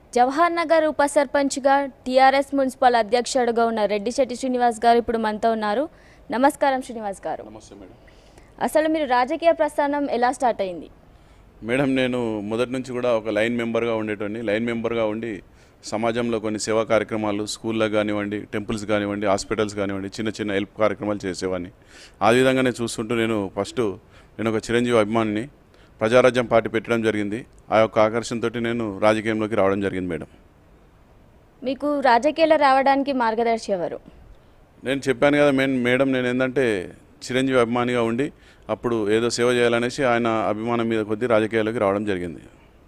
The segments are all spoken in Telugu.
జవహర్ నగర్ ఉప సర్పంచ్గా టీఆర్ఎస్ మున్సిపల్ అధ్యక్షుడుగా ఉన్న రెడ్డి శెట్టి శ్రీనివాస్ గారు ఇప్పుడు మనతో ఉన్నారు నమస్కారం శ్రీనివాస్ గారు నమస్తే మేడం అసలు మీరు రాజకీయ ప్రస్థానం ఎలా స్టార్ట్ అయింది మేడం నేను మొదటి నుంచి కూడా ఒక లైన్ మెంబర్గా ఉండేటోని లైన్ మెంబర్గా ఉండి సమాజంలో కొన్ని సేవా కార్యక్రమాలు స్కూల్లో కానివ్వండి టెంపుల్స్ కానివ్వండి హాస్పిటల్స్ కానివ్వండి చిన్న చిన్న హెల్ప్ కార్యక్రమాలు చేసేవాడిని ఆ విధంగానే చూస్తుంటూ నేను ఫస్ట్ నేను ఒక చిరంజీవి అభిమానిని ప్రజారాజ్యం పార్టీ పెట్టడం జరిగింది ఆ యొక్క ఆకర్షణతో నేను రాజకీయంలోకి రావడం జరిగింది మేడం మీకు రాజకీయాల్లో రావడానికి మార్గదర్శి ఎవరు నేను చెప్పాను కదా మేన్ మేడం నేను ఏంటంటే చిరంజీవి అభిమానిగా ఉండి అప్పుడు ఏదో సేవ చేయాలనేసి ఆయన అభిమానం మీద కొద్దీ రాజకీయాల్లోకి రావడం జరిగింది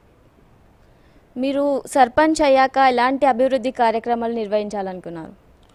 మీరు సర్పంచ్ అయ్యాక ఎలాంటి అభివృద్ధి కార్యక్రమాలు నిర్వహించాలనుకున్నారు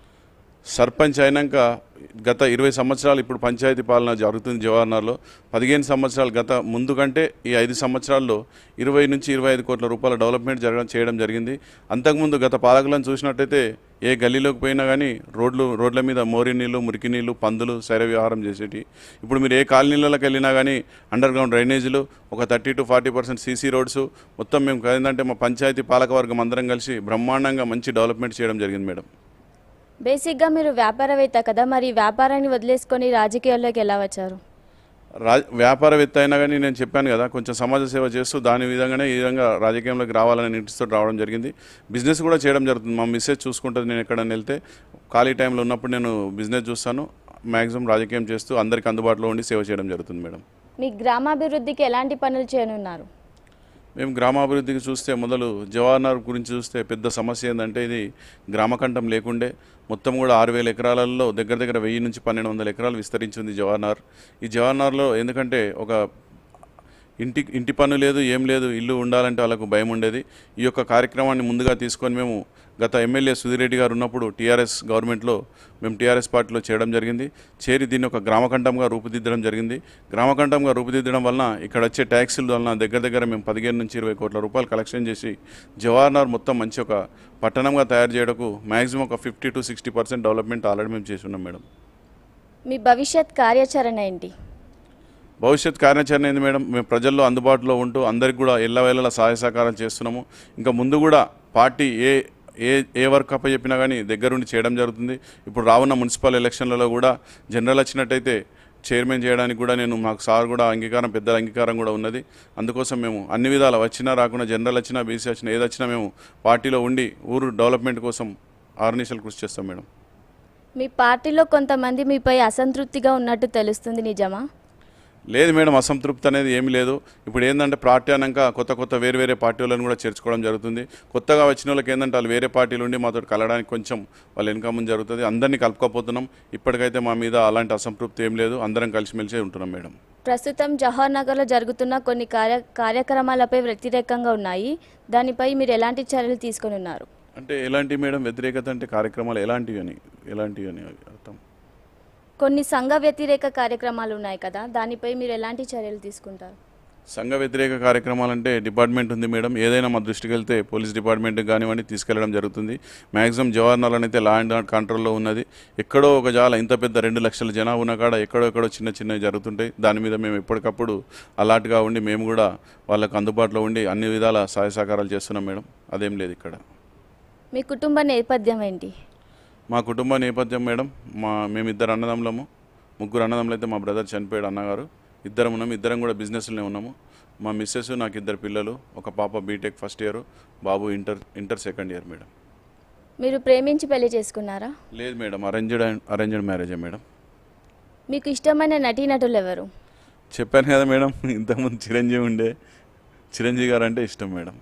సర్పంచ్ అయినాక గత ఇరవై సంవత్సరాలు ఇప్పుడు పంచాయతీ పాలన జరుగుతుంది జవహర్నగర్లో పదిహేను సంవత్సరాలు గత ముందు కంటే ఈ ఐదు సంవత్సరాల్లో ఇరవై నుంచి ఇరవై ఐదు కోట్ల రూపాయల డెవలప్మెంట్ జరగడం చేయడం జరిగింది అంతకుముందు గత పాలకులను చూసినట్టయితే ఏ గల్లీలోకి పోయినా కానీ రోడ్లు రోడ్ల మీద మోరి నీళ్ళు మురికి నీళ్ళు పందులు శైర వ్యవహారం చేసేటి ఇప్పుడు మీరు ఏ కాలనీలలోకి వెళ్ళినా కానీ అండర్ గ్రౌండ్ డ్రైనేజీలు ఒక thirty to forty percent CC roads మొత్తం మేము ఏంటంటే మా పంచాయతీ పాలకవర్గం అందరం కలిసి బ్రహ్మాండంగా మంచి డెవలప్మెంట్ చేయడం జరిగింది మేడం బేసిక్గా మీరు వ్యాపారవేత్త కదా మరి వ్యాపారాన్ని వదిలేసుకొని రాజకీయాల్లోకి ఎలా వచ్చారు రా వ్యాపారవేత్త అయినా కానీ నేను చెప్పాను కదా కొంచెం సమాజ సేవ చేస్తూ దాని విధంగానే ఈ విధంగా రాజకీయంలోకి రావాలని ఇంట్రెస్ట్తో రావడం జరిగింది బిజినెస్ కూడా చేయడం జరుగుతుంది మా మిస్సెస్ చూసుకుంటుంది నేను ఎక్కడైనా వెళ్తే ఖాళీ టైంలో ఉన్నప్పుడు నేను బిజినెస్ చూస్తాను మ్యాక్సిమం రాజకీయం చేస్తూ అందరికి అందుబాటులో ఉండి సేవ చేయడం జరుగుతుంది మేడం మీ గ్రామాభివృద్ధికి ఎలాంటి పనులు చేయనున్నారు మేము గ్రామాభివృద్ధికి చూస్తే మొదలు జవహర్నగర్ గురించి చూస్తే పెద్ద సమస్య ఏంటంటే ఇది గ్రామకంఠం లేకుండే మొత్తం కూడా ఆరు వేల ఎకరాలలో దగ్గర దగ్గర వెయ్యి నుంచి పన్నెండు వందల ఎకరాలు విస్తరించింది జవహర్నగర్ ఈ జవహర్నగర్లో ఎందుకంటే ఒక ఇంటి ఇంటి పన్ను లేదు ఏం లేదు ఇల్లు ఉండాలంటే వాళ్ళకు భయం ఉండేది ఈ యొక్క కార్యక్రమాన్ని ముందుగా తీసుకొని మేము గత ఎమ్మెల్యే సుధిరెడ్డి గారు ఉన్నప్పుడు టీఆర్ఎస్ గవర్నమెంట్లో మేము టీఆర్ఎస్ పార్టీలో చేయడం జరిగింది చేరి దీన్ని ఒక గ్రామకంఠంగా రూపుదిద్దడం జరిగింది గ్రామకంఠంగా రూపుదిద్దడం వలన ఇక్కడ వచ్చే ట్యాక్సుల వలన దగ్గర దగ్గర మేము పదిహేను నుంచి ఇరవై కోట్ల రూపాయలు కలెక్షన్ చేసి జవహర్నగర్ మొత్తం మంచి ఒక పట్టణంగా తయారు చేయడకు మ్యాక్సిమం ఒక fifty to sixty percent development already మేము చేసి ఉన్నాం మేడం మీ భవిష్యత్ కార్యాచరణ ఏంటి భవిష్యత్ కార్యాచరణ ఏంది మేడం మేము ప్రజల్లో అందుబాటులో ఉంటూ అందరికి కూడా ఎల్లవేళలా సహాయ సహకారం చేస్తున్నాము ఇంకా ముందు కూడా పార్టీ ఏ ఏ ఏ వర్క్ అప్ప చెప్పినా కానీ దగ్గరుండి చేయడం జరుగుతుంది ఇప్పుడు రానున్న మున్సిపల్ ఎలక్షన్లలో కూడా జనరల్ వచ్చినట్టయితే చైర్మన్ చేయడానికి కూడా నేను మాకు సార్ కూడా అంగీకారం పెద్దల అంగీకారం కూడా ఉన్నది అందుకోసం మేము అన్ని విధాలు వచ్చినా రాకుండా జనరల్ వచ్చినా బీసీ వచ్చినా ఏది వచ్చినా మేము పార్టీలో ఉండి ఊరు డెవలప్మెంట్ కోసం ఆర్నిషల్ కృషి చేస్తాం మేడం మీ పార్టీలో కొంతమంది మీపై అసంతృప్తిగా ఉన్నట్టు తెలుస్తుంది నిజమా లేదు మేడం అసంతృప్తి అనేది ఏమీ లేదు ఇప్పుడు ఏంటంటే పార్టీ అన్నాక కొత్త కొత్త వేరే వేరే పార్టీలను కూడా చేర్చుకోవడం జరుగుతుంది కొత్తగా వచ్చిన వాళ్ళకి ఏంటంటే వాళ్ళు వేరే పార్టీలు ఉండి మాతో కలవడానికి కొంచెం వాళ్ళు ఇన్కమ్ జరుగుతుంది అందరినీ కలుపుకోపోతున్నాం ఇప్పటికైతే మా మీద అలాంటి అసంతృప్తి ఏం లేదు అందరం కలిసిమెలిసి ఉంటున్నాం మేడం ప్రస్తుతం జవహర్ నగర్లో జరుగుతున్న కొన్ని కార్య కార్యక్రమాలపై వ్యతిరేకంగా ఉన్నాయి దానిపై మీరు ఎలాంటి చర్యలు తీసుకొని ఉన్నారు అంటే ఎలాంటి మేడం వ్యతిరేకత అంటే కార్యక్రమాలు ఎలాంటివి అని ఎలాంటివి అని అర్థం కొన్ని సంఘ వ్యతిరేక కార్యక్రమాలు ఉన్నాయి కదా దానిపై మీరు ఎలాంటి చర్యలు తీసుకుంటారు సంఘ వ్యతిరేక కార్యక్రమాలు అంటే డిపార్ట్మెంట్ ఉంది మేడం ఏదైనా మా దృష్టికి వెళ్తే పోలీస్ డిపార్ట్మెంట్ కానివ్వండి తీసుకెళ్లడం జరుగుతుంది మ్యాక్సిమం జవహర్లాల్ అయితే లా అండ్ కంట్రోల్లో ఉన్నది ఎక్కడో ఒక జాల ఇంత పెద్ద రెండు లక్షల జనాభా ఉన్న కాడ ఎక్కడో ఎక్కడో చిన్న చిన్నవి జరుగుతుంటాయి దాని మీద మేము ఎప్పటికప్పుడు అలర్ట్గా ఉండి మేము కూడా వాళ్ళకు అందుబాటులో ఉండి అన్ని విధాల సహాయ సహకారాలు చేస్తున్నాం మేడం అదేం లేదు ఇక్కడ మీ కుటుంబ నేపథ్యం ఏంటి మా కుటుంబ నేపథ్యం మేడం మా మేము ఇద్దరు అన్నదమ్ములము ముగ్గురు అన్నదమ్ములు అయితే మా బ్రదర్ చనిపోయాడు అన్నగారు ఇద్దరం ఉన్నాము ఇద్దరం కూడా బిజినెస్లోనే ఉన్నాము మా మిస్సెస్ నాకు ఇద్దరు పిల్లలు ఒక పాప బీటెక్ ఫస్ట్ ఇయర్ బాబు inter inter second year madam మీరు ప్రేమించి పెళ్లి చేసుకున్నారా లేదు మేడం అరేంజ్డ్ అండ్ అరేంజ్డ్ మ్యారేజే మేడం మీకు ఇష్టమైన నటీనటులు ఎవరు చెప్పాను కదా మేడం ఇంతకుముందు చిరంజీవి ఉండే చిరంజీవి గారు అంటే ఇష్టం మేడం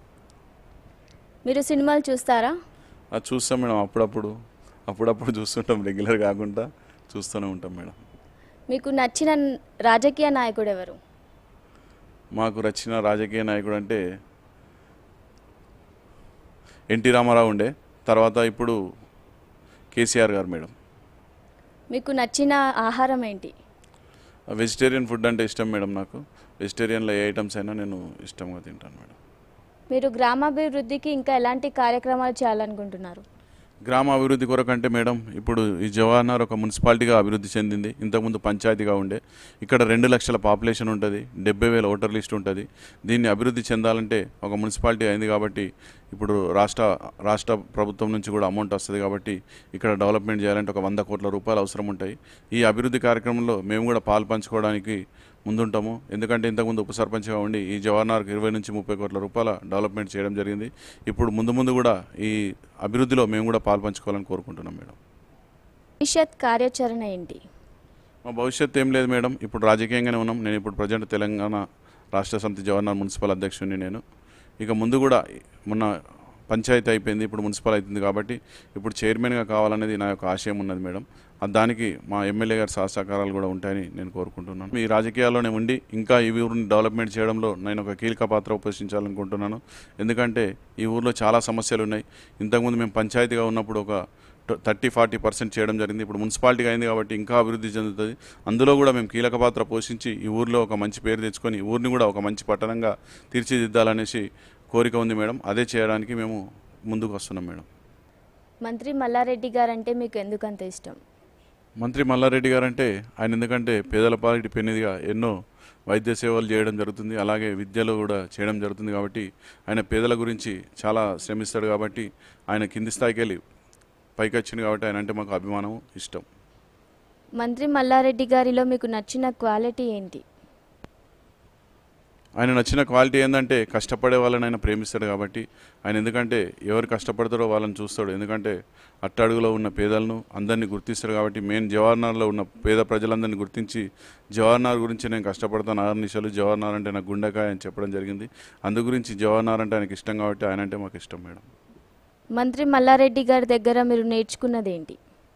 మీరు సినిమాలు చూస్తారా అది చూస్తాం మేడం అప్పుడప్పుడు అప్పుడప్పుడు చూస్తుంటాం రెగ్యులర్ కాకుండా చూస్తూనే ఉంటాం మేడం మీకు నచ్చిన రాజకీయ నాయకుడు ఎవరు మాకు రచిన రాజకీయ నాయకుడు అంటే ఎన్టీ రామారావు ఉండే తర్వాత ఇప్పుడు కేసీఆర్ గారు మేడం మీకు నచ్చిన ఆహారం ఏంటి వెజిటేరియన్ ఫుడ్ అంటే ఇష్టం మేడం నాకు వెజిటేరియన్లో ఏ ఐటమ్స్ అయినా నేను ఇష్టంగా తింటాను మేడం మీరు గ్రామాభివృద్ధికి ఇంకా ఎలాంటి కార్యక్రమాలు చేయాలనుకుంటున్నారు గ్రామ అభివృద్ధి కొరకంటే మేడం ఇప్పుడు ఈ జవహర్నగర్ ఒక మున్సిపాలిటీగా అభివృద్ధి చెందింది ఇంతకుముందు పంచాయతీగా ఉండే ఇక్కడ రెండు లక్షల పాపులేషన్ ఉంటుంది డెబ్బై వేల ఓటర్ లిస్ట్ ఉంటుంది దీన్ని అభివృద్ధి చెందాలంటే ఒక మున్సిపాలిటీ అయింది కాబట్టి ఇప్పుడు రాష్ట్ర రాష్ట్ర ప్రభుత్వం నుంచి కూడా అమౌంట్ వస్తుంది కాబట్టి ఇక్కడ డెవలప్మెంట్ చేయాలంటే ఒక వంద కోట్ల రూపాయలు అవసరం ఉంటాయి ఈ అభివృద్ధి కార్యక్రమంలో మేము కూడా పాలు పంచుకోవడానికి ముందుంటాము ఎందుకంటే ఇంతకుముందు ఉప సర్పంచ్గా ఉండి ఈ జవహర్నగర్కి ఇరవై నుంచి ముప్పై కోట్ల రూపాయల డెవలప్మెంట్ చేయడం జరిగింది ఇప్పుడు ముందు ముందు కూడా ఈ అభివృద్ధిలో మేము కూడా పాలు పంచుకోవాలని కోరుకుంటున్నాం మేడం భవిష్యత్ కార్యాచరణ ఏంటి మా భవిష్యత్తు ఏం లేదు మేడం ఇప్పుడు రాజకీయంగానే ఉన్నాం నేను ఇప్పుడు ప్రజెంట్ తెలంగాణ రాష్ట్ర సమితి జవహర్నగర్ మున్సిపల్ అధ్యక్షుడిని నేను ఇక ముందు కూడా మొన్న పంచాయతీ అయిపోయింది ఇప్పుడు మున్సిపల్ అవుతుంది కాబట్టి ఇప్పుడు చైర్మన్గా కావాలనేది నా యొక్క ఆశయం ఉన్నది మేడం ఆ దానికి మా ఎమ్మెల్యే గారి సహసహకారాలు కూడా ఉంటాయని నేను కోరుకుంటున్నాను ఈ రాజకీయాల్లోనే ఉండి ఇంకా ఈ ఊరిని డెవలప్మెంట్ చేయడంలో నేను ఒక కీలక పాత్ర పోషించాలనుకుంటున్నాను ఎందుకంటే ఈ ఊర్లో చాలా సమస్యలు ఉన్నాయి ఇంతకుముందు మేము పంచాయతీగా ఉన్నప్పుడు ఒక థర్టీ ఫార్టీ పర్సెంట్ చేయడం జరిగింది ఇప్పుడు మున్సిపాలిటీగా అయింది కాబట్టి ఇంకా అభివృద్ధి చెందుతుంది అందులో కూడా మేము కీలక పాత్ర పోషించి ఈ ఊర్లో ఒక మంచి పేరు తెచ్చుకొని ఈ ఊరిని కూడా ఒక మంచి పట్టణంగా తీర్చిదిద్దాలనేసి కోరిక ఉంది మేడం అదే చేయడానికి మేము ముందుకు వస్తున్నాం మేడం మంత్రి మల్లారెడ్డి గారంటే మీకు ఎందుకు అంత ఇష్టం మంత్రి మల్లారెడ్డి గారు అంటే ఆయన ఎందుకంటే పేదల పాలిటి పెన్నిదిగా ఎన్నో వైద్య సేవలు చేయడం జరుగుతుంది అలాగే విద్యలో కూడా చేయడం జరుగుతుంది కాబట్టి ఆయన పేదల గురించి చాలా శ్రమిస్తాడు కాబట్టి ఆయన కింది స్థాయికి వెళ్ళి పైకి వచ్చింది కాబట్టి ఆయన అంటే మాకు అభిమానం ఇష్టం మంత్రి మల్లారెడ్డి గారిలో మీకు నచ్చిన క్వాలిటీ ఏంటి ఆయన నచ్చిన క్వాలిటీ ఏంటంటే కష్టపడే వాళ్ళని ఆయన ప్రేమిస్తాడు కాబట్టి ఆయన ఎందుకంటే ఎవరు కష్టపడతారో వాళ్ళని చూస్తాడు ఎందుకంటే అట్టడుగులో ఉన్న పేదలను అందరినీ గుర్తిస్తాడు కాబట్టి మెయిన్ జవహర్నగర్లో ఉన్న పేద ప్రజలందరినీ గుర్తించి జవహర్నగర్ గురించి నేను కష్టపడతాను ఆర్నిషాలు జవహర్నగర్ అంటే నాకు గుండెకాయ అని చెప్పడం జరిగింది అందు గురించి జవహర్నగర్ అంటే ఆయనకి ఇష్టం కాబట్టి ఆయన అంటే మాకు ఇష్టం మేడం మంత్రి మల్లారెడ్డి గారి దగ్గర మీరు నేర్చుకున్నది ఏంటి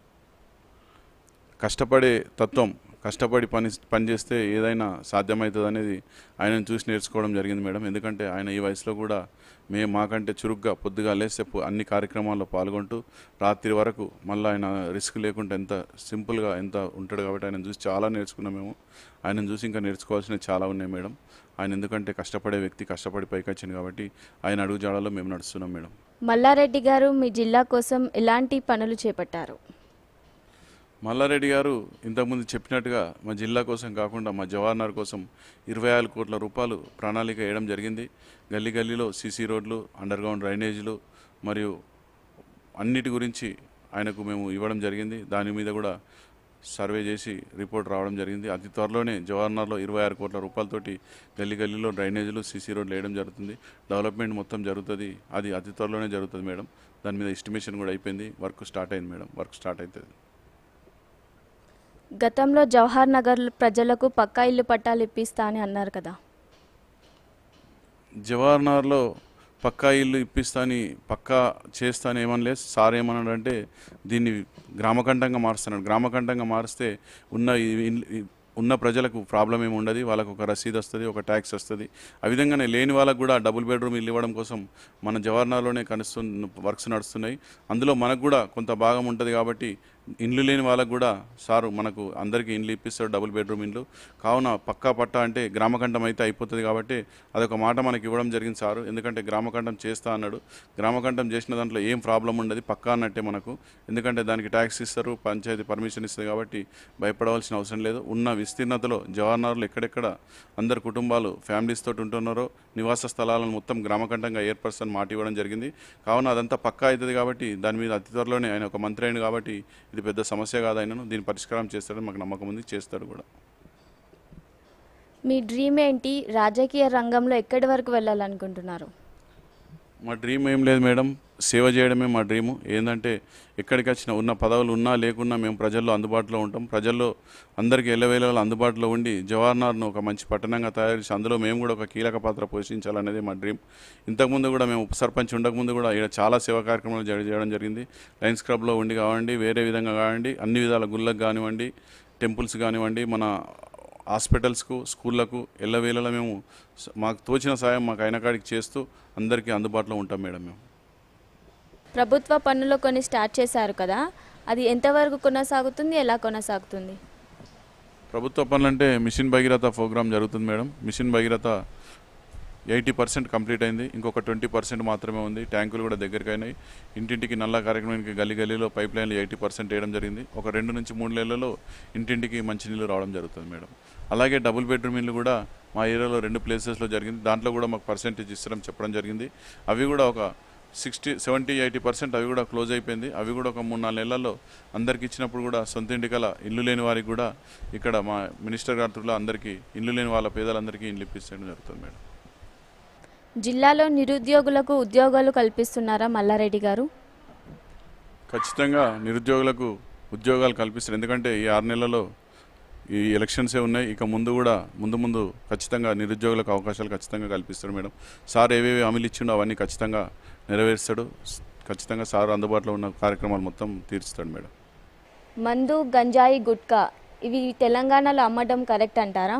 కష్టపడే తత్వం కష్టపడి పని పనిచేస్తే ఏదైనా సాధ్యమవుతుంది అనేది ఆయనను చూసి నేర్చుకోవడం జరిగింది మేడం ఎందుకంటే ఆయన ఈ వయసులో కూడా మేము మాకంటే చురుగ్గా పొద్దుగా లేస్తే పొ- అన్ని కార్యక్రమాల్లో పాల్గొంటూ రాత్రి వరకు మళ్ళీ ఆయన రిస్క్ లేకుండా ఎంత సింపుల్గా ఎంత ఉంటాడు కాబట్టి ఆయన చూసి చాలా నేర్చుకున్నాం మేము ఆయనను చూసి ఇంకా నేర్చుకోవాల్సినవి చాలా ఉన్నాయి మేడం ఆయన ఎందుకంటే కష్టపడే వ్యక్తి కష్టపడి పైకి వచ్చింది కాబట్టి ఆయన అడుగు జాడలో మేము నడుస్తున్నాం మేడం మల్లారెడ్డి గారు మీ జిల్లా కోసం ఎలాంటి పనులు చేపట్టారు మల్లారెడ్డి గారు ఇంతకుముందు చెప్పినట్టుగా మా జిల్లా కోసం కాకుండా మా జవహర్నగర్ కోసం ఇరవై ఆరు కోట్ల రూపాయలు ప్రణాళిక వేయడం జరిగింది గల్లీ గల్లీలో సీసీ రోడ్లు అండర్ గ్రౌండ్ డ్రైనేజీలు మరియు అన్నిటి గురించి ఆయనకు మేము ఇవ్వడం జరిగింది దాని మీద కూడా సర్వే చేసి రిపోర్ట్ రావడం జరిగింది అతి త్వరలోనే జవహర్నగర్లో ఇరవై ఆరు కోట్ల రూపాయలతోటి గల్లీ గల్లీలో డ్రైనేజీలు సీసీ రోడ్లు వేయడం జరుగుతుంది డెవలప్మెంట్ మొత్తం జరుగుతుంది అది అతి త్వరలోనే జరుగుతుంది మేడం దాని మీద ఎస్టిమేషన్ కూడా అయిపోయింది వర్క్ స్టార్ట్ అయింది మేడం వర్క్ స్టార్ట్ అవుతుంది గతంలో జవహర్ నగర్ ప్రజలకు పక్కా ఇల్లు పట్టాలు ఇప్పిస్తా అని అన్నారు కదా జవహర్నగర్లో పక్కా ఇల్లు ఇప్పిస్తాని పక్కా చేస్తాను ఏమనలేదు సార్ ఏమన్నాడంటే దీన్ని గ్రామకంఠంగా మారుస్తున్నాడు గ్రామకంఠంగా మారిస్తే ఉన్న ఈ ఇల్- ఈ ఉన్న ప్రజలకు ప్రాబ్లం ఏమి ఉండదు వాళ్ళకు ఒక రసీదు వస్తుంది ఒక ట్యాక్స్ వస్తుంది ఆ విధంగానే లేని వాళ్ళకు కూడా డబుల్ బెడ్రూమ్ ఇల్లు ఇవ్వడం కోసం మన జవహర్నగర్లోనే కనుస్తున్న వర్క్స్ నడుస్తున్నాయి అందులో మనకు కూడా కొంత భాగం ఉంటుంది కాబట్టి ఇండ్లు లేని వాళ్ళకు కూడా సారు మనకు అందరికీ ఇండ్లు ఇప్పిస్తాడు డబుల్ బెడ్రూమ్ ఇండ్లు కావున పక్కా పట్టా అంటే గ్రామకంఠం అయితే అయిపోతుంది కాబట్టి అదొక మాట మనకి ఇవ్వడం జరిగింది సారు ఎందుకంటే గ్రామకంఠం చేస్తా అన్నాడు గ్రామకంఠం చేసిన దాంట్లో ఏం ప్రాబ్లం ఉండదు పక్కా అన్నట్టే మనకు ఎందుకంటే దానికి ట్యాక్స్ ఇస్తారు పంచాయతీ పర్మిషన్ ఇస్తుంది కాబట్టి భయపడవలసిన అవసరం లేదు ఉన్న విస్తీర్ణతలో జవహర్నగర్లో ఎక్కడెక్కడ అందరు కుటుంబాలు ఫ్యామిలీస్ తోటి ఉంటున్నారో నివాస స్థలాలను మొత్తం గ్రామకంఠంగా ఏర్పరుస్తాను మాట ఇవ్వడం జరిగింది కావున అదంతా పక్కా అవుతుంది కాబట్టి దాని మీద అతి త్వరలోనే ఆయన ఒక మంత్రి అయింది కాబట్టి ఇది పెద్ద సమస్య కాదు ఆయనను దీని పరిష్కారం చేస్తాడని మాకు నమ్మకం ఉంది చేస్తాడు కూడా మీ డ్రీమ్ ఏంటి రాజకీయ రంగంలో ఎక్కడి వరకు వెళ్ళాలనుకుంటున్నారు మా డ్రీమ్ ఏం లేదు మేడం సేవ చేయడమే మా డ్రీము ఏంటంటే ఎక్కడికి వచ్చినా ఉన్న పదవులు ఉన్నా లేకున్నా మేము ప్రజల్లో అందుబాటులో ఉంటాం ప్రజల్లో అందరికీ ఎల్లవేళలా అందుబాటులో ఉండి జవహర్నగర్ను ఒక మంచి పట్టణంగా తయారు చేసి అందులో మేము కూడా ఒక కీలక పాత్ర పోషించాలనేది మా డ్రీమ్ ఇంతకుముందు కూడా మేము ఉప సర్పంచ్ ఉండకముందు కూడా ఇక్కడ చాలా సేవా కార్యక్రమాలు జరి- చేయడం జరిగింది లయన్స్ క్లబ్లో ఉండి కావండి వేరే విధంగా కావండి అన్ని విధాల గుళ్ళకు కానివ్వండి టెంపుల్స్ కానివ్వండి మన హాస్పిటల్స్కు స్కూళ్ళకు ఎల్లవేళలా మేము స- మాకు తోచిన సాయం మాకు అయిన కాడికి చేస్తూ అందరికీ అందుబాటులో ఉంటాం మేడం మేము ప్రభుత్వ పనులు కొన్ని స్టార్ట్ చేశారు కదా అది ఎంతవరకు కొనసాగుతుంది ఎలా కొనసాగుతుంది ప్రభుత్వ పనులంటే మిషన్ భగీరథ ప్రోగ్రామ్ జరుగుతుంది madam mission Bhagiratha eighty percent complete అయింది ఇంకొక ట్వంటీ పర్సెంట్ మాత్రమే ఉంది ట్యాంకులు కూడా దగ్గరికి అయినాయి ఇంటింటికి నల్ల కార్యక్రమానికి గల్లీ గల్లీలో పైప్ లైన్లు ఎయిటీ పర్సెంట్ వేయడం జరిగింది ఒక రెండు నుంచి మూడు నెలల్లో ఇంటింటికి మంచినీళ్ళు రావడం జరుగుతుంది మేడం అలాగే డబుల్ బెడ్రూమ్ ఇల్లు కూడా మా ఏరియాలో రెండు ప్లేసెస్లో జరిగింది దాంట్లో కూడా మాకు పర్సెంటేజ్ ఇస్తారని చెప్పడం జరిగింది అవి కూడా ఒక సిక్స్టీ సెవెంటీ ఎయిటీ పర్సెంట్ అవి కూడా క్లోజ్ అయిపోయింది అవి కూడా ఒక మూడు నాలుగు నెలల్లో అందరికి ఇచ్చినప్పుడు కూడా సొంత ఇంటికల ఇల్లు లేని వారికి కూడా ఇక్కడ మా మినిస్టర్ గారిలో అందరికీ ఇల్లు లేని వాళ్ళ పేదలందరికీ ఇల్లు ఇప్పించడం జరుగుతుంది మేడం జిల్లాలో నిరుద్యోగులకు ఉద్యోగాలు కల్పిస్తున్నారా మల్లారెడ్డి గారు ఖచ్చితంగా నిరుద్యోగులకు ఉద్యోగాలు కల్పిస్తారు ఎందుకంటే ఈ ఆరు నెలల్లో ఈ ఎలక్షన్సే ఉన్నాయి ఇక ముందు కూడా ముందు ముందు ఖచ్చితంగా నిరుద్యోగులకు అవకాశాలు ఖచ్చితంగా కల్పిస్తాడు మేడం సార్ ఏవేవి హామీలు ఇచ్చిండో అవన్నీ ఖచ్చితంగా నెరవేరుస్తాడు ఖచ్చితంగా సార్ అందుబాటులో ఉన్న కార్యక్రమాలు మొత్తం తీరుస్తాడు మేడం మందు గంజాయి గుట్కా ఇవి తెలంగాణలో అమ్మడం కరెక్ట్ అంటారా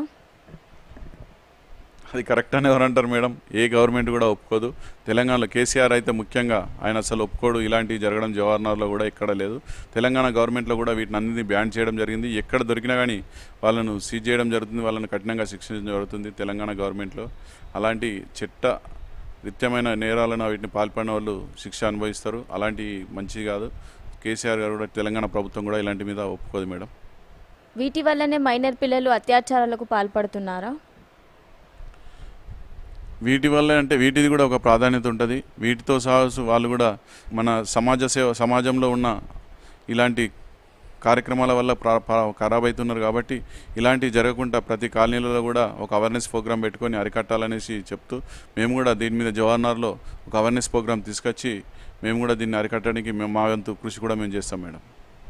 అది కరెక్ట్ అని ఎవరు అంటారు మేడం ఏ గవర్నమెంట్ కూడా ఒప్పుకోదు తెలంగాణలో కేసీఆర్ అయితే ముఖ్యంగా ఆయన అసలు ఒప్పుకోడు ఇలాంటివి జరగడం జవహర్లాల్లో కూడా ఎక్కడ లేదు తెలంగాణ గవర్నమెంట్లో కూడా వీటిని అన్నింటినీ బ్యాన్ చేయడం జరిగింది ఎక్కడ దొరికినా కానీ వాళ్ళను సీజ్ చేయడం జరుగుతుంది వాళ్ళని కఠినంగా శిక్షించడం జరుగుతుంది తెలంగాణ గవర్నమెంట్లో అలాంటి చట్ట రిత్యమైన నేరాలను వీటిని పాల్పడిన వాళ్ళు శిక్ష అనుభవిస్తారు అలాంటి మంచిది కాదు కేసీఆర్ గారు కూడా తెలంగాణ ప్రభుత్వం కూడా ఇలాంటి మీద ఒప్పుకోదు మేడం వీటి వల్లనే మైనర్ పిల్లలు అత్యాచారాలకు పాల్పడుతున్నారా వీటి వల్ల అంటే వీటిది కూడా ఒక ప్రాధాన్యత ఉంటుంది వీటితో సహా వాళ్ళు కూడా మన సమాజ సేవ సమాజంలో ఉన్న ఇలాంటి కార్యక్రమాల వల్ల ప్రా- ప్రా- ఖరాబ్ అవుతున్నారు కాబట్టి ఇలాంటివి జరగకుండా ప్రతి కాలనీలలో కూడా ఒక అవేర్నెస్ ప్రోగ్రామ్ పెట్టుకొని అరికట్టాలనేసి చెప్తూ మేము కూడా దీని మీద జవహర్నగర్లో ఒక అవేర్నెస్ ప్రోగ్రామ్ తీసుకొచ్చి మేము కూడా దీన్ని అరికట్టడానికి మేము మా వంతు కృషి కూడా మేము చేస్తాం మేడం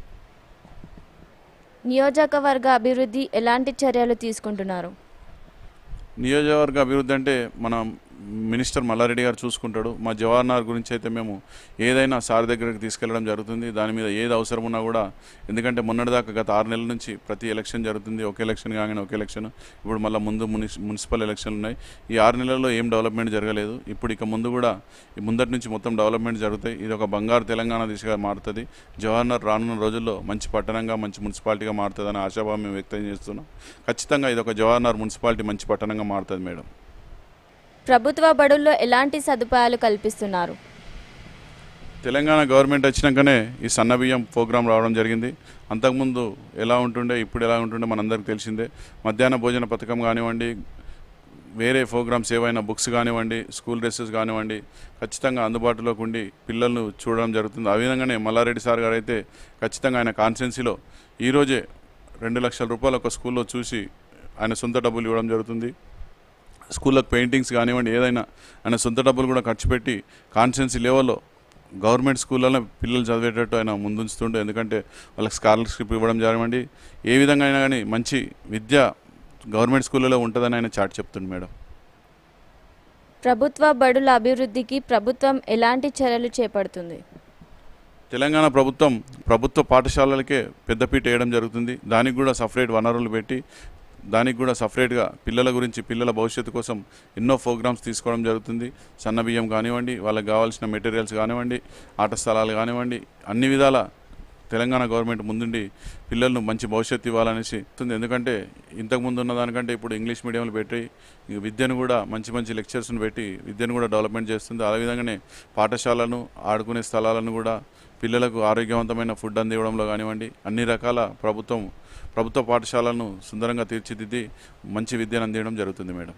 నియోజకవర్గ అభివృద్ధి ఎలాంటి చర్యలు తీసుకుంటున్నారు నియోజకవర్గ అభివృద్ధి అంటే మన మినిస్టర్ మల్లారెడ్డి గారు చూసుకుంటాడు మా జవహర్నగర్ గురించి అయితే మేము ఏదైనా సార్ దగ్గరికి తీసుకెళ్ళడం జరుగుతుంది దాని మీద ఏది అవసరం ఉన్నా కూడా ఎందుకంటే మొన్నటిదాకా గత ఆరు నెలల నుంచి ప్రతి ఎలక్షన్ జరుగుతుంది ఒక ఎలక్షన్ కాగానే ఒక ఎలక్షన్ ఇప్పుడు మళ్ళీ ముందు మునిస్ మున్సిపల్ ఎలక్షన్లు ఉన్నాయి ఈ ఆరు నెలల్లో ఏం డెవలప్మెంట్ జరగలేదు ఇప్పుడు ఇక ముందు కూడా ఈ ముందటి నుంచి మొత్తం డెవలప్మెంట్ జరుగుతాయి ఇది ఒక బంగారు తెలంగాణ దిశగా మారుతుంది జవహర్నగర్ రానున్న రోజుల్లో మంచి పట్టణంగా మంచి మున్సిపాలిటీగా మారుతుందని ఆశాభావం మేము వ్యక్తం చేస్తున్నాం ఖచ్చితంగా ఇది ఒక జవహర్నగర్ మున్సిపాలిటీ మంచి పట్టణంగా మారుతుంది మేడం ప్రభుత్వ బడుల్లో ఎలాంటి సదుపాయాలు కల్పిస్తున్నారు తెలంగాణ గవర్నమెంట్ వచ్చినాకనే ఈ సన్న బియ్యం ప్రోగ్రాం రావడం జరిగింది అంతకుముందు ఎలా ఉంటుండే ఇప్పుడు ఎలా ఉంటుండే మనందరికీ తెలిసిందే మధ్యాహ్న భోజన పథకం కానివ్వండి వేరే ప్రోగ్రామ్స్ ఏవైనా బుక్స్ కానివ్వండి స్కూల్ డ్రెస్సెస్ కానివ్వండి ఖచ్చితంగా అందుబాటులోకి ఉండి పిల్లలను చూడడం జరుగుతుంది ఆ విధంగానే మల్లారెడ్డి సార్ గారు అయితే ఖచ్చితంగా ఆయన కాన్స్టెన్సీలో ఈరోజే రెండు లక్షల రూపాయలు ఒక స్కూల్లో చూసి ఆయన సొంత డబ్బులు ఇవ్వడం జరుగుతుంది స్కూళ్ళకు పెయింటింగ్స్ కానివ్వండి ఏదైనా ఆయన సొంత డబ్బులు కూడా ఖర్చు పెట్టి కాన్స్టెన్సీ లెవెల్లో గవర్నమెంట్ స్కూళ్ళలో పిల్లలు చదివేటట్టు ఆయన ముందుంచుతుండే ఎందుకంటే వాళ్ళకి స్కాలర్షిప్ ఇవ్వడం జరగండి ఏ విధంగా అయినా కానీ మంచి విద్య గవర్నమెంట్ స్కూళ్ళలో ఉంటుందని ఆయన చాటి చెప్తుండు మేడం ప్రభుత్వ బడుల అభివృద్ధికి ప్రభుత్వం ఎలాంటి చర్యలు చేపడుతుంది తెలంగాణ ప్రభుత్వం ప్రభుత్వ పాఠశాలలకే పెద్దపీట వేయడం జరుగుతుంది దానికి కూడా సపరేట్ వనరులు పెట్టి దానికి కూడా సపరేట్గా పిల్లల గురించి పిల్లల భవిష్యత్తు కోసం ఎన్నో ప్రోగ్రామ్స్ తీసుకోవడం జరుగుతుంది సన్న బియ్యం కానివ్వండి వాళ్ళకి కావాల్సిన మెటీరియల్స్ కానివ్వండి ఆట స్థలాలు కానివ్వండి అన్ని విధాల తెలంగాణ గవర్నమెంట్ ముందుండి పిల్లలను మంచి భవిష్యత్తు ఇవ్వాలనేసి ఉంది ఎందుకంటే ఇంతకుముందు ఉన్న దానికంటే ఇప్పుడు ఇంగ్లీష్ మీడియంలు పెట్టి ఈ విద్యను కూడా మంచి మంచి లెక్చర్స్ని పెట్టి విద్యను కూడా డెవలప్మెంట్ చేస్తుంది అదే విధంగానే పాఠశాలను ఆడుకునే స్థలాలను కూడా పిల్లలకు ఆరోగ్యవంతమైన ఫుడ్ అందివ్వడంలో కానివ్వండి అన్ని రకాల ప్రభుత్వం ప్రభుత్వ పాఠశాలను సుందరంగా తీర్చిదిద్ది మంచి విద్యను అందించడం జరుగుతుంది మేడం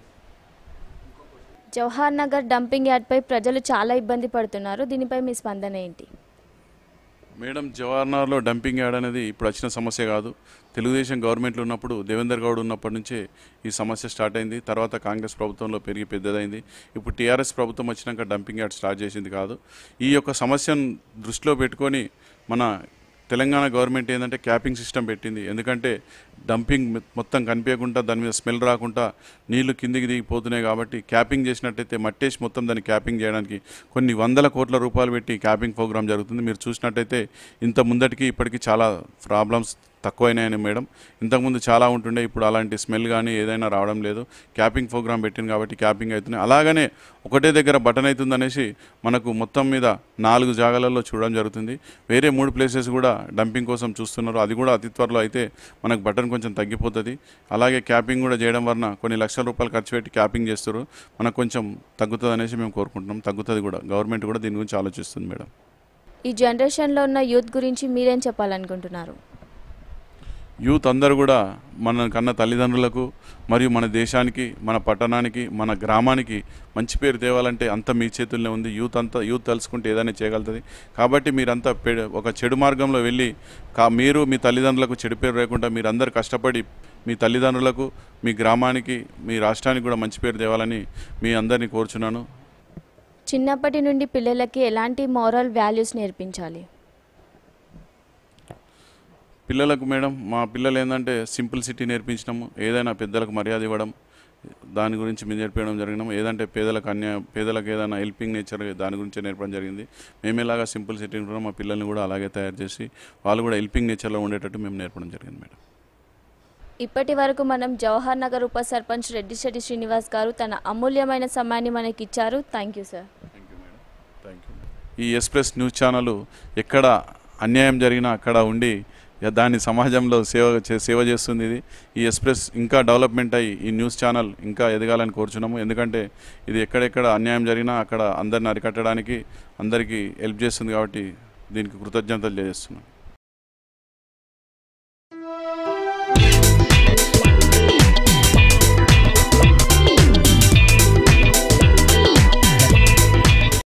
జవహర్ నగర్ డంపింగ్ యార్డ్పై ప్రజలు చాలా ఇబ్బంది పడుతున్నారు దీనిపై మీ స్పందన ఏంటి మేడం జవహర్నగర్లో డంపింగ్ యార్డ్ అనేది ఇప్పుడు వచ్చిన సమస్య కాదు తెలుగుదేశం గవర్నమెంట్లో ఉన్నప్పుడు దేవేందర్ గౌడ్ ఉన్నప్పటి నుంచే ఈ సమస్య స్టార్ట్ అయింది తర్వాత కాంగ్రెస్ ప్రభుత్వంలో పెరిగి పెద్దదైంది ఇప్పుడు టీఆర్ఎస్ ప్రభుత్వం వచ్చినాక డంపింగ్ యార్డ్ స్టార్ట్ చేసింది కాదు ఈ యొక్క సమస్యను దృష్టిలో పెట్టుకొని మన తెలంగాణ గవర్నమెంట్ ఏంటంటే క్యాపింగ్ సిస్టమ్ పెట్టింది ఎందుకంటే డంపింగ్ మొ- మొత్తం కనిపించకుండా దాని మీద స్మెల్ రాకుండా నీళ్లు కిందికి దిగిపోతున్నాయి కాబట్టి క్యాపింగ్ చేసినట్టయితే మట్టేసి మొత్తం దాన్ని క్యాపింగ్ చేయడానికి కొన్ని వందల కోట్ల రూపాయలు పెట్టి క్యాపింగ్ ప్రోగ్రామ్ జరుగుతుంది మీరు చూసినట్టయితే ఇంత ముందటికి ఇప్పటికి చాలా ప్రాబ్లమ్స్ తక్కువైనాయని మేడం ఇంతకుముందు చాలా ఉంటుండే ఇప్పుడు అలాంటి స్మెల్ కానీ ఏదైనా రావడం లేదు క్యాపింగ్ ప్రోగ్రామ్ పెట్టింది కాబట్టి క్యాపింగ్ అవుతున్నాయి అలాగనే ఒకటే దగ్గర బటన్ అవుతుంది అనేసి మనకు మొత్తం మీద నాలుగు జాగాలలో చూడడం జరుగుతుంది వేరే మూడు ప్లేసెస్ కూడా డంపింగ్ కోసం చూస్తున్నారు అది కూడా అతి త్వరలో అయితే మనకు బటన్ కొంచెం తగ్గిపోతుంది అలాగే క్యాపింగ్ కూడా చేయడం వలన కొన్ని లక్షల రూపాయలు ఖర్చు పెట్టి క్యాపింగ్ చేస్తారు మనకు కొంచెం తగ్గుతుంది అనేసి మేము కోరుకుంటున్నాం తగ్గుతుంది కూడా గవర్నమెంట్ కూడా దీని గురించి ఆలోచిస్తుంది మేడం ఈ జనరేషన్లో ఉన్న యూత్ గురించి మీరేం చెప్పాలనుకుంటున్నారు యూత్ అందరూ కూడా మన కన్న తల్లిదండ్రులకు మరియు మన దేశానికి మన పట్టణానికి మన గ్రామానికి మంచి పేరు తేవాలంటే అంత మీ చేతుల్లో ఉంది యూత్ అంతా యూత్ తలుచుకుంటే ఏదైనా చేయగలుగుతుంది కాబట్టి మీరంతా పె- ఒక చెడు మార్గంలో వెళ్ళి కా మీరు మీ తల్లిదండ్రులకు చెడు పేరు లేకుండా మీరందరూ కష్టపడి మీ తల్లిదండ్రులకు మీ గ్రామానికి మీ రాష్ట్రానికి కూడా మంచి పేరు తేవాలని మీ అందరినీ కోరుచున్నాను చిన్నప్పటి నుండి పిల్లలకి ఎలాంటి మోరల్ వాల్యూస్ నేర్పించాలి పిల్లలకు మేడం మా పిల్లలు ఏంటంటే సింప్లిసిటీ నేర్పించినాము ఏదైనా పెద్దలకు మర్యాద ఇవ్వడం దాని గురించి మేము నేర్పించడం జరిగినాము ఏదంటే పేదలకు అన్యాయ పేదలకు ఏదైనా హెల్పింగ్ నేచర్ దాని గురించి నేర్పడం జరిగింది మేము ఎలాగా సింప్లిసిటీ ఉంటామో మా పిల్లల్ని కూడా అలాగే తయారు చేసి వాళ్ళు కూడా హెల్పింగ్ నేచర్లో ఉండేటట్టు మేము నేర్పడం జరిగింది మేడం ఇప్పటి వరకు మనం జవహర్ నగర్ ఉప సర్పంచ్ రెడ్డిశెట్టి శ్రీనివాస్ గారు తన అమూల్యమైన సమయాన్ని మనకి ఇచ్చారు thank you sir thank you ఈ ఎక్స్ప్రెస్ న్యూస్ ఛానల్ ఎక్కడ అన్యాయం జరిగినా అక్కడ ఉండి యా- దాన్ని సమాజంలో సేవ చే- సేవ చేస్తుంది ఇది ఈ ఎక్స్ప్రెస్ ఇంకా డెవలప్మెంట్ అయ్యి ఈ న్యూస్ ఛానల్ ఇంకా ఎదగాలని కోరుచున్నాము ఎందుకంటే ఇది ఎక్కడెక్కడ అన్యాయం జరిగినా అక్కడ అందరిని అరికట్టడానికి అందరికీ హెల్ప్ చేస్తుంది కాబట్టి దీనికి కృతజ్ఞతలు చేస్తున్నాం